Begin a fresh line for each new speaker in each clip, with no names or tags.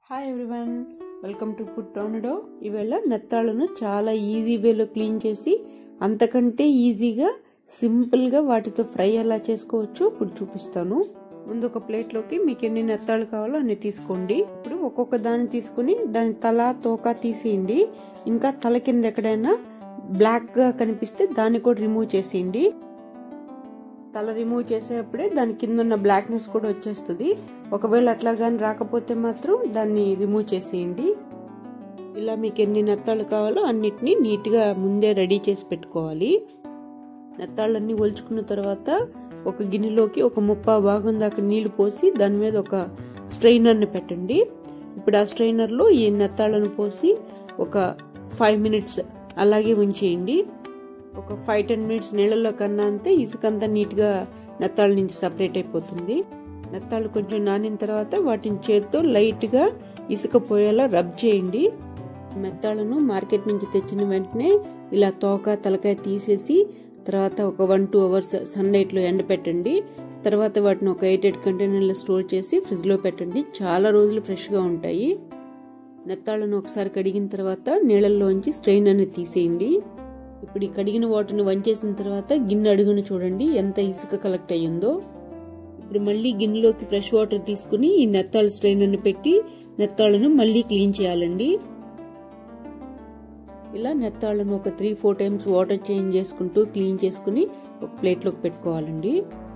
hi everyone welcome to food tornado ఈవేళ నెత్తాళ్ళను చాలా ఈజీ వేలో క్లీన్ చేసి అంతకంటే ఈజీగా సింపుల్గా వాటితో ఫ్రై ఎలా చేసుకోవచ్చు ఇప్పుడు చూపిస్తాను ముందు ఒక ప్లేట్లోకి మీకు ఎన్ని నెత్తాళ్ళు కావాలో అన్ని తీసుకోండి ఇప్పుడు ఒక్కొక్క దాన్ని తీసుకుని దాని తల తోక తీసేయండి ఇంకా తల కింద ఎక్కడైనా బ్లాక్గా కనిపిస్తే దాన్ని కూడా రిమూవ్ చేసేయండి తల రిమూవ్ చేసేటప్పుడే దాని కింద ఉన్న బ్లాక్నెస్ కూడా వచ్చేస్తుంది ఒకవేళ అట్లా కానీ రాకపోతే మాత్రం దాన్ని రిమూవ్ చేసేయండి ఇలా మీకు ఎన్ని నెత్తాళ్ళు కావాలో అన్నిటినీ నీట్గా ముందే రెడీ చేసి పెట్టుకోవాలి నెత్తాళ్ళన్నీ ఒలుచుకున్న తర్వాత ఒక గిన్నెలోకి ఒక ముప్పా భాగం దాకా నీళ్లు పోసి దాని మీద ఒక స్ట్రైనర్ని పెట్టండి ఇప్పుడు ఆ స్ట్రైనర్లో ఈ నెత్తాళ్ళను పోసి ఒక ఫైవ్ మినిట్స్ అలాగే ఉంచేయండి ఒక ఫైవ్ టెన్ మినిట్స్ నీళ్ళలో కన్నా అంతే ఇసుకంతా నీట్గా నెత్తాళ్ళ నుంచి సపరేట్ అయిపోతుంది నెత్తాళ్ళు కొంచెం నానిన తర్వాత వాటిని చేత్తో లైట్గా ఇసుక పోయేలా రబ్ చేయండి మెత్తాళ్ళను మార్కెట్ నుంచి తెచ్చిన వెంటనే ఇలా తోక తలకాయ తీసేసి తర్వాత ఒక వన్ టూ అవర్స్ సన్లైట్లో ఎండపెట్టండి తర్వాత వాటిని ఒక ఎయిట్ ఎయిట్ కంటైనర్లో స్టోర్ చేసి ఫ్రిడ్జ్లో పెట్టండి చాలా రోజులు ఫ్రెష్గా ఉంటాయి నెత్తాళ్ళను ఒకసారి కడిగిన తర్వాత నీళ్ళల్లోంచి స్ట్రెయిన్ అనేది తీసేయండి ఇప్పుడు ఈ కడిగిన వాటర్ని వంచేసిన తర్వాత గిన్నె అడుగున చూడండి ఎంత ఇసుక కలెక్ట్ అయ్యిందో ఇప్పుడు మళ్ళీ గిన్నెలోకి ఫ్రెష్ వాటర్ తీసుకుని ఈ నెత్తాళ్ళ స్ట్రైనర్ని పెట్టి నెత్తాళ్ళను మళ్ళీ క్లీన్ చేయాలండి ఇలా నెత్తాళ్ళను ఒక three four times water change చేసుకుంటూ క్లీన్ చేసుకుని ఒక ప్లేట్లోకి పెట్టుకోవాలండి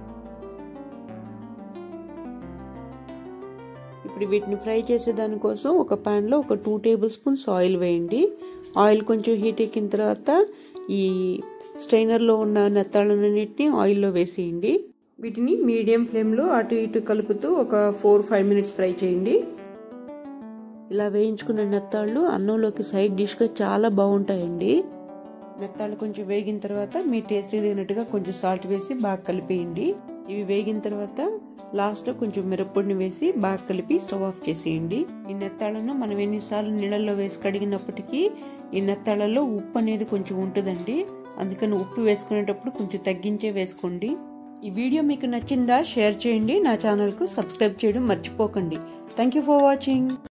ఇప్పుడు వీటిని ఫ్రై చేసే దానికోసం ఒక ప్యాన్లో ఒక టూ టేబుల్ స్పూన్స్ ఆయిల్ వేయండి ఆయిల్ కొంచెం హీట్ ఎక్కిన తర్వాత ఈ స్ట్రైనర్లో ఉన్న నెత్తాళ్ళన్నింటినీ ఆయిల్లో వేసేయండి వీటిని మీడియం ఫ్లేమ్లో అటు ఇటు కలుపుతూ ఒక ఫోర్ ఫైవ్ మినిట్స్ ఫ్రై చేయండి ఇలా వేయించుకున్న నెత్తాళ్ళు అన్నంలోకి సైడ్ డిష్గా చాలా బాగుంటాయండి నెత్తాళ్ళు కొంచెం వేగిన తర్వాత మీ టేస్ట్ తగినట్టుగా కొంచెం సాల్ట్ వేసి బాగా కలిపేయండి ఇవి వేగిన తర్వాత లాస్ట్లో కొంచెం మిరప్పొడిని వేసి బాగా కలిపి స్టవ్ ఆఫ్ చేసేయండి ఈ నెత్తాళ్ళను మనం ఎన్నిసార్లు నీళ్ళల్లో వేసి కడిగినప్పటికీ ఈ నెత్తాళ్ళలో ఉప్పు అనేది కొంచెం ఉంటుందండి అందుకని ఉప్పు వేసుకునేటప్పుడు కొంచెం తగ్గించే వేసుకోండి ఈ వీడియో మీకు నచ్చిందా షేర్ చేయండి నా ఛానల్కు సబ్స్క్రైబ్ చేయడం మర్చిపోకండి థ్యాంక్ యూ ఫర్ వాచింగ్